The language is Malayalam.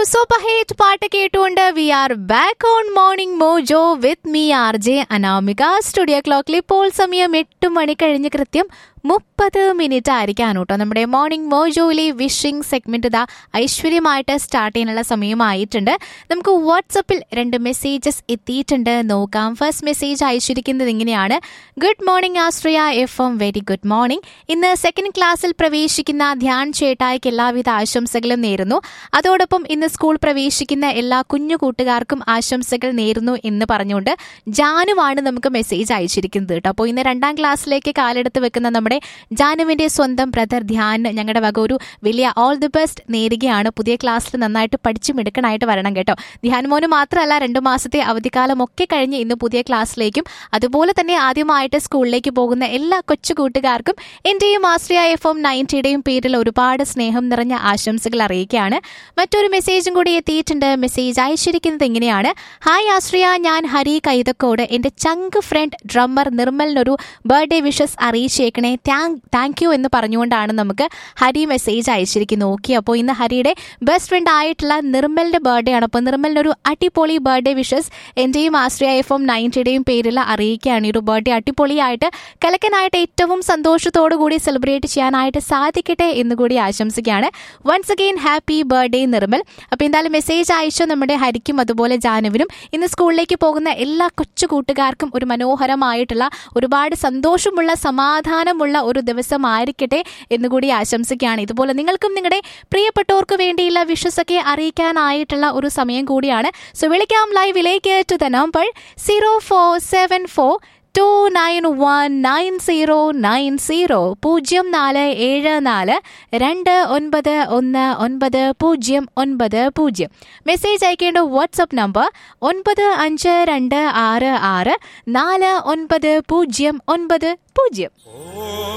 സൂപ്പർ ഹിറ്റ് പാട്ട് കേട്ടുകൊണ്ട് we are back on Morning Mojo with me R J Anamika studio ക്ലോക്കിൽ ഇപ്പോൾ സമയം എട്ട് മണി കഴിഞ്ഞ് കൃത്യം മുപ്പത് മിനിറ്റ് ആയിരിക്കാണ് കേട്ടോ നമ്മുടെ മോർണിംഗ് മോജോയിലെ വിഷിംഗ് സെഗ്മെന്റ് ഇതാ ഐശ്വര്യമായിട്ട് സ്റ്റാർട്ട് ചെയ്യാനുള്ള സമയമായിട്ടുണ്ട് നമുക്ക് വാട്സപ്പിൽ രണ്ട് മെസ്സേജസ് എത്തിയിട്ടുണ്ട് നോക്കാം ഫസ്റ്റ് മെസ്സേജ് അയച്ചിരിക്കുന്നത് ഇങ്ങനെയാണ് good morning Ashraya F M very good morning ഇന്ന് സെക്കൻഡ് ക്ലാസ്സിൽ പ്രവേശിക്കുന്ന ധ്യാൻ ചേട്ടായിക്ക് എല്ലാവിധ ആശംസകളും നേരുന്നു അതോടൊപ്പം ഇന്ന് സ്കൂൾ പ്രവേശിക്കുന്ന എല്ലാ കുഞ്ഞു കൂട്ടുകാർക്കും ആശംസകൾ നേരുന്നു എന്ന് പറഞ്ഞുകൊണ്ട് ജാനുവാണ് നമുക്ക് മെസ്സേജ് അയച്ചിരിക്കുന്നത് കേട്ടോ അപ്പോൾ ഇന്ന് രണ്ടാം ക്ലാസ്സിലേക്ക് കാലെടുത്ത് വെക്കുന്ന നമ്മുടെ ജാനുവിന്റെ സ്വന്തം ബ്രദർ ധ്യാൻ ഞങ്ങളുടെ വക ഒരു വലിയ ഓൾ ദി ബെസ്റ്റ് നേരുകയാണ് പുതിയ ക്ലാസ്സിൽ നന്നായിട്ട് പഠിച്ചു മിടുക്കനായിട്ട് വരണം കേട്ടോ ധ്യാൻ മോന് മാത്രമല്ല രണ്ടു മാസത്തെ അവധിക്കാലം ഒക്കെ കഴിഞ്ഞ് ഇന്ന് പുതിയ ക്ലാസ്സിലേക്കും അതുപോലെ തന്നെ ആദ്യമായിട്ട് സ്കൂളിലേക്ക് പോകുന്ന എല്ലാ കൊച്ചു കൂട്ടുകാർക്കും എന്റെയും ആശ്രയ എഫ് എം നയൻറ്റിയുടെയും പേരിൽ ഒരുപാട് സ്നേഹം നിറഞ്ഞ ആശംസകൾ അറിയിക്കുകയാണ് മറ്റൊരു മെസ്സേജും കൂടി എത്തിയിട്ടുണ്ട് മെസ്സേജ് അയച്ചിരിക്കുന്നത് ഇങ്ങനെയാണ് ഹായ് ആശ്രയ ഞാൻ ഹരി കൈതക്കോട് എന്റെ ചങ്ക് ഫ്രണ്ട് ഡ്രമ്മർ നിർമ്മലിനൊരു ബർത്ത്ഡേ വിഷസ് അറിയിച്ചേക്കണേ താങ്ക് യു എന്ന് പറഞ്ഞുകൊണ്ടാണ് നമുക്ക് ഹരി മെസ്സേജ് അയച്ചിരിക്കുന്നത് ഓക്കെ അപ്പോൾ ഇന്ന് ഹരിയുടെ ബെസ്റ്റ് ഫ്രണ്ട് ആയിട്ടുള്ള നിർമ്മലിന്റെ ബർത്ത്ഡേ ആണ് അപ്പോൾ നിർമ്മലിനൊരു അടിപൊളി ബർത്ത്ഡേ വിഷസ് എന്റെയും ആശ്രയ എഫ് എം നയൻറ്റിയുടെയും പേരിൽ അറിയിക്കുകയാണ് ഈ ഒരു ബർത്ത്ഡേ അടിപൊളിയായിട്ട് കലക്കനായിട്ട് ഏറ്റവും സന്തോഷത്തോടു കൂടി സെലിബ്രേറ്റ് ചെയ്യാനായിട്ട് സാധിക്കട്ടെ എന്ന് കൂടി ആശംസിക്കുകയാണ് once again happy birthday Nirmal അപ്പോൾ എന്തായാലും മെസ്സേജ് അയച്ച നമ്മുടെ ഹരിക്കും അതുപോലെ ജാനുവിനും ഇന്ന് സ്കൂളിലേക്ക് പോകുന്ന എല്ലാ കൊച്ചു കൂട്ടുകാർക്കും ഒരു മനോഹരമായിട്ടുള്ള ഒരുപാട് സന്തോഷമുള്ള സമാധാനമുള്ള ഒരു ദിവസമായിരിക്കട്ടെ എന്നുകൂടി ആശംസിക്കുകയാണ് ഇതുപോലെ നിങ്ങൾക്കും നിങ്ങളുടെ പ്രിയപ്പെട്ടവർക്ക് വേണ്ടിയുള്ള വിഷസൊക്കെ അറിയിക്കാനായിട്ടുള്ള ഒരു സമയം കൂടിയാണ് സോ വിളിക്കാം ലൈവിലേക്ക് to the number zero four seven four two nine one nine zero nine zero പൂജ്യം നാല് ഏഴ് നാല് രണ്ട് ഒൻപത് ഒന്ന് ഒൻപത് പൂജ്യം ഒൻപത് പൂജ്യം മെസ്സേജ് അയക്കേണ്ട വാട്സപ്പ് നമ്പർ ഒൻപത് അഞ്ച് രണ്ട് ആറ് ആറ് നാല് ഒൻപത് പൂജ്യം ഒൻപത് പൂജ്യം